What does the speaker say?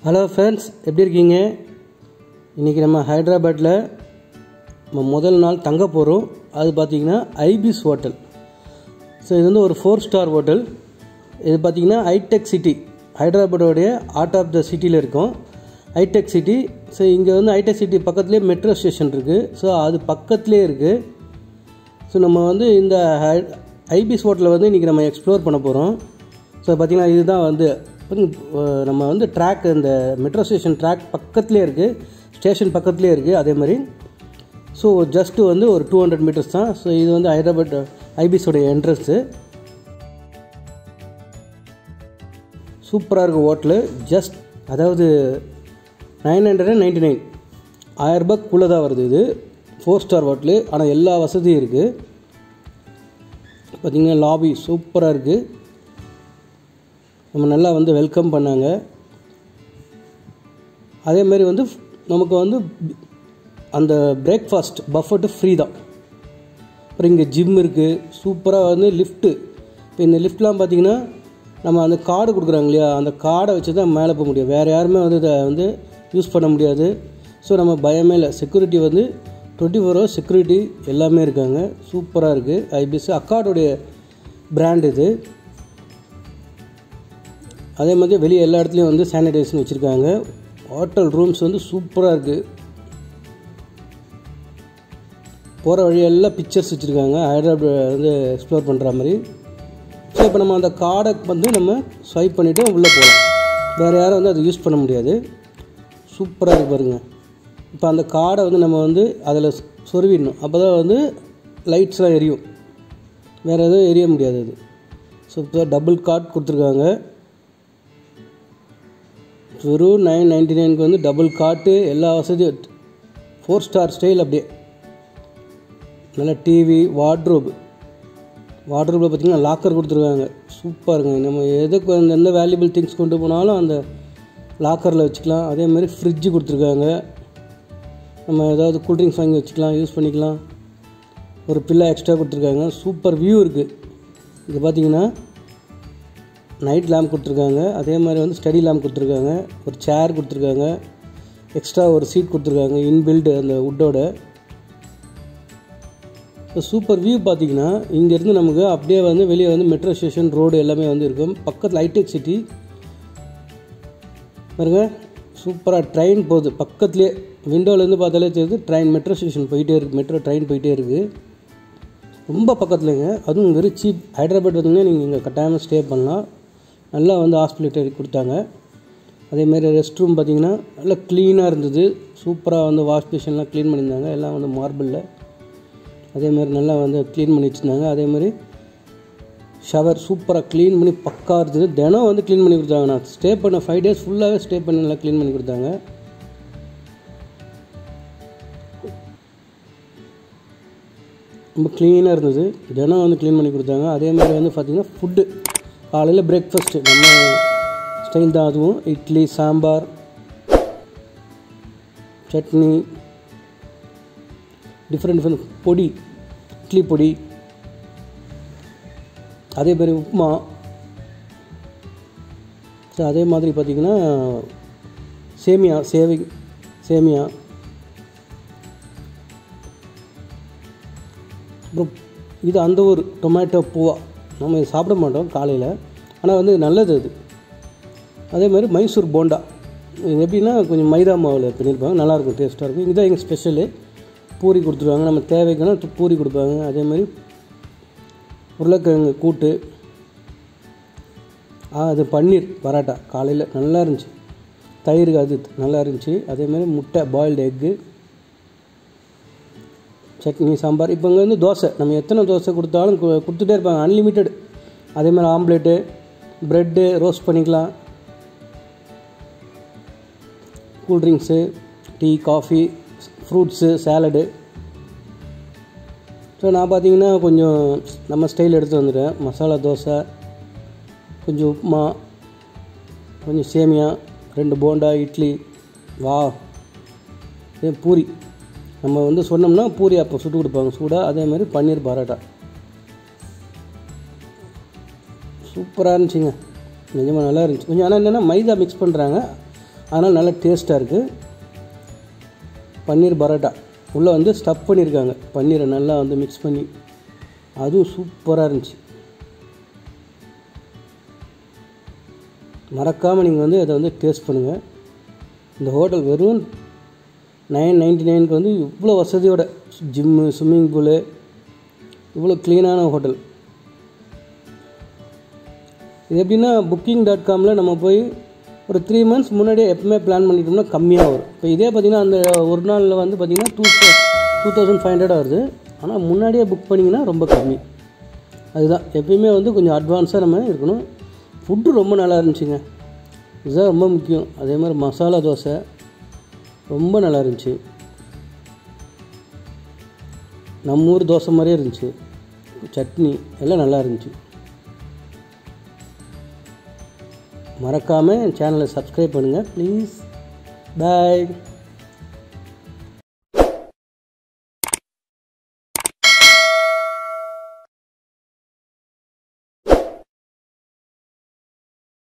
hello friends எப்படி இருக்கீங்க இன்றைக்கி நம்ம ஹைதராபாத்தில் நம்ம முதல் நாள் தங்க போகிறோம் அது பார்த்திங்கன்னா ஐபிஸ் ஹோட்டல் ஸோ இது வந்து ஒரு ஃபோர் ஸ்டார் ஹோட்டல் இது பார்த்திங்கன்னா ஹைடெக் சிட்டி ஹைதராபாடோடைய ஆர்ட் ஆஃப் த சிட்டியில் இருக்கும் ஹைடெக் சிட்டி ஸோ இங்கே வந்து ஹைடெக் சிட்டி பக்கத்துலேயே மெட்ரோ ஸ்டேஷன் இருக்குது ஸோ அது பக்கத்துலேயே இருக்குது ஸோ நம்ம வந்து இந்த ஹை ஐபிஸ் ஹோட்டலில் வந்து இன்றைக்கி நம்ம எக்ஸ்ப்ளோர் பண்ண போகிறோம் ஸோ பார்த்திங்கன்னா இதுதான் வந்து அஹ், நம்ம வந்து ட்ராக் இந்த மெட்ரோ ஸ்டேஷன் ட்ராக் பக்கத்துலேயே இருக்குது ஸ்டேஷன் பக்கத்துலேயே இருக்குது அதே மாதிரி ஸோ ஜஸ்ட்டு வந்து ஒரு டூ ஹண்ட்ரட் மீட்டர்ஸ் தான் ஸோ இது வந்து ஹைதராபாத் ஐபிஸோடைய என்ட்ரன்ஸு சூப்பராக இருக்கும் ஹோட்டலு ஜஸ்ட் அதாவது nine hundred and ninety nine ஆயரரூபாக்குள்ளே தான் வருது இது ஃபோர் ஸ்டார் ஹோட்டலு ஆனால் எல்லா வசதியும் இருக்குது பார்த்திங்கன்னா லாபி சூப்பராக இருக்குது நம்ம நல்லா வந்து வெல்கம் பண்ணாங்க அதே மாதிரி வந்து நமக்கு வந்து அந்த பிரேக்ஃபாஸ்ட் பஃபட்டு ஃப்ரீ தான் அப்புறம் இங்கே ஜிம் இருக்குது சூப்பராக வந்து லிஃப்ட்டு இப்போ இந்த லிஃப்ட்லாம் பார்த்தீங்கன்னா நம்ம அந்த கார்டு கொடுக்குறாங்க இல்லையா அந்த கார்டை வச்சு தான் மேலே போக முடியும் வேறு யாருமே வந்து இதை வந்து யூஸ் பண்ண முடியாது ஸோ நம்ம பயமே இல்லை செக்யூரிட்டி வந்து டுவெண்ட்டி ஃபோர் ஹவர்ஸ் செக்யூரிட்டி எல்லாமே இருக்காங்க சூப்பராக இருக்குது ஐபிஎஸ் அக்கார்டுடைய பிராண்ட் இது அதே மாதிரி வெளியே எல்லா இடத்துலையும் வந்து சானிடைசேஷன் வச்சுருக்காங்க ஹோட்டல் ரூம்ஸ் வந்து சூப்பராக இருக்குது போகிற வழியெல்லாம் பிக்சர்ஸ் வச்சுருக்காங்க ஹைதராபாத் வந்து எக்ஸ்ப்ளோர் பண்ணுற மாதிரி ஸோ இப்போ நம்ம அந்த கார்டை வந்து நம்ம ஸ்வைப் பண்ணிவிட்டு உள்ளே போகலாம் வேறு யாரும் வந்து அதை யூஸ் பண்ண முடியாது சூப்பராக இருக்கு பாருங்க இப்போ அந்த கார்டை வந்து நம்ம வந்து அதில் சொருவிடணும் அப்போ தான் வந்து லைட்ஸ்லாம் எரியும் வேறு எதுவும் எரிய முடியாது அது ஸோ இப்போ டபுள் கார்ட் கொடுத்துருக்காங்க வெறும் நைன் நைன்டி நைனுக்கு வந்து டபுள் காட்டு எல்லா வசதியும் ஃபோர் ஸ்டார் ஸ்டைல் அப்படியே நல்ல டிவி வார்ட்ரோப் வார்ட்ரோப்பில் பார்த்தீங்கன்னா லாக்கர் கொடுத்துருக்காங்க சூப்பருங்க நம்ம எதுக்கு அந்த எந்த வேல்யூபிள் திங்ஸ் கொண்டு போனாலும் அந்த லாக்கரில் வச்சுக்கலாம் அதே மாதிரி ஃப்ரிட்ஜு கொடுத்துருக்காங்க நம்ம ஏதாவது கூல்ட்ரிங்க்ஸ் வாங்கி வச்சுக்கலாம் யூஸ் பண்ணிக்கலாம் ஒரு பில்லா எக்ஸ்ட்ரா கொடுத்துருக்காங்க சூப்பர் வியூ இருக்குது இது பார்த்தீங்கன்னா நைட் லேம்ப் கொடுத்துருக்காங்க அதே மாதிரி வந்து ஸ்டடி லேம்ப் கொடுத்துருக்காங்க ஒரு சேர் கொடுத்துருக்காங்க எக்ஸ்ட்ரா ஒரு சீட் கொடுத்துருக்காங்க இன்பில்டு அந்த வுட்டோட இப்போ சூப்பர் வியூ பார்த்தீங்கன்னா இங்கேருந்து நமக்கு அப்படியே வந்து வெளியே வந்து மெட்ரோ ஸ்டேஷன் ரோடு எல்லாமே வந்து இருக்கும் பக்கத்தில் ஹைடெக் சிட்டி பாருங்க சூப்பராக ட்ரெயின் போகுது பக்கத்துலேயே விண்டோலேருந்து பார்த்தாலே தெரியுது ட்ரெயின் மெட்ரோ ஸ்டேஷன் போயிட்டே இருக்குது மெட்ரோ ட்ரெயின் போயிட்டே இருக்குது ரொம்ப பக்கத்துலங்க அதுவும் வெறும் சீப் ஹைதராபாத் வந்தீங்கன்னா நீங்கள் இங்கே கட்டாயமாக ஸ்டே பண்ணலாம் நல்லா வந்து ஹாஸ்பிட்டல் கொடுத்தாங்க அதேமாரி ரெஸ்ட் ரூம் பார்த்தீங்கன்னா நல்லா க்ளீனாக இருந்தது சூப்பராக வந்து வாஷ் பேஷன்லாம் க்ளீன் பண்ணியிருந்தாங்க எல்லாம் வந்து மார்பிளில் அதேமாரி நல்லா வந்து க்ளீன் பண்ணி வச்சுருந்தாங்க அதேமாதிரி ஷவர் சூப்பராக க்ளீன் பண்ணி பக்கா இருந்தது தினம் வந்து க்ளீன் பண்ணி கொடுத்தாங்க நான் ஸ்டே பண்ண ஃபைவ் டேஸ் ஃபுல்லாகவே ஸ்டே பண்ணி நல்லா க்ளீன் பண்ணி கொடுத்தாங்க ரொம்ப க்ளீனாக இருந்தது தினம் வந்து க்ளீன் பண்ணி கொடுத்தாங்க அதே மாதிரி வந்து பார்த்திங்கன்னா ஃபுட்டு காலையில் பிரேக்ஃபாஸ்ட்டு நம்ம ஸ்டைல் தான் அதுவும் இட்லி சாம்பார் சட்னி டிஃப்ரெண்ட் டிஃப்ரெண்ட் பொடி இட்லி பொடி அதே மாதிரி உப்புமா ஸோ அதே மாதிரி பார்த்திங்கன்னா சேமியா சேவை சேமியா அப்புறம் இது அந்த ஒரு டொமேட்டோ பூவா நம்ம இது சாப்பிட மாட்டோம் காலையில் ஆனால் வந்து நல்லது அது அதே மாதிரி மைசூர் போண்டா இது எப்படின்னா கொஞ்சம் மைதா மாவில் பண்ணியிருப்பாங்க நல்லாயிருக்கும் டேஸ்ட்டாக இருக்கும் இதுதான் எங்கள் ஸ்பெஷலு பூரி கொடுத்துருவாங்க நம்ம தேவைக்கான து- பூரி கொடுப்பாங்க அதே மாதிரி உருளைக்கிழங்கு கூட்டு ஆ அது பன்னீர் பரோட்டா காலையில் நல்லா இருந்துச்சு தயிர் அது நல்லா இருந்துச்சு அதே மாதிரி முட்டை பாயில்டு எக்கு சட்னி சாம்பார் இப்போ இங்கே வந்து தோசை நம்ம எத்தனை தோசை கொடுத்தாலும் கு- கொடுத்துட்டே இருப்பாங்க அன்லிமிட்டெட் அதே மாதிரி ஆம்லேட்டு ப்ரெட்டு ரோஸ்ட் பண்ணிக்கலாம் cool drinks tea coffee fruits salad so நான் பார்த்தீங்கன்னா கொஞ்சம் நம்ம ஸ்டைல் எடுத்து வந்துட்டேன் மசாலா தோசை கொஞ்சம் உப்புமா கொஞ்சம் சேமியா ரெண்டு போண்டா இட்லி வா இதே பூரி நம்ம வந்து சொன்னோம்னா பூரி அப்போ சுட்டு கொடுப்பாங்க சூடாக அதே மாதிரி பன்னீர் பரோட்டா சூப்பராக இருந்துச்சுங்க நிஜமாக நல்லா இருந்துச்சு கொஞ்சம் ஆனால் என்னென்னா மைதா மிக்ஸ் பண்ணுறாங்க அதனால் நல்லா டேஸ்ட்டாக இருக்குது பன்னீர் பரோட்டா உள்ளே வந்து ஸ்டஃப் பண்ணியிருக்காங்க பன்னீரை நல்லா வந்து மிக்ஸ் பண்ணி அதுவும் சூப்பராக இருந்துச்சு மறக்காமல் நீங்கள் வந்து அதை வந்து டேஸ்ட் பண்ணுங்கள் இந்த ஹோட்டல் வெறும் நைன் நைன்ட்டி நைனுக்கு வந்து இவ்வளோ வசதியோட ஜிம்மு ஸ்விம்மிங் பூலு இவ்வளோ க்ளீனான ஹோட்டல் இது எப்படின்னா புக்கிங் டாட் காமில் நம்ம போய் ஒரு த்ரீ மந்த்ஸ் முன்னாடியே எப்பவுமே பிளான் பண்ணிட்டோம்னா கம்மியாக வரும் இப்போ இதே பார்த்திங்கன்னா அந்த ஒரு நாளில் வந்து பார்த்திங்கன்னா two two thousand five hundred வருது ஆனால் முன்னாடியே புக் பண்ணிங்கன்னா ரொம்ப கம்மி அதுதான் எப்பயுமே வந்து கொஞ்சம் அட்வான்ஸாக நம்ம இருக்கணும் ஃபுட்டு ரொம்ப நல்லா இருந்துச்சுங்க இதுதான் ரொம்ப முக்கியம் அதே மாதிரி மசாலா தோசை ரொம்ப நல்லா இருந்துச்சு நம்ம ஊர் தோசை மாதிரியே இருந்துச்சு சட்னி எல்லாம் நல்லா இருந்துச்சு மறக்காமல் என் சேனலை சப்ஸ்கிரைப் பண்ணுங்கள் ப்ளீஸ் பாய்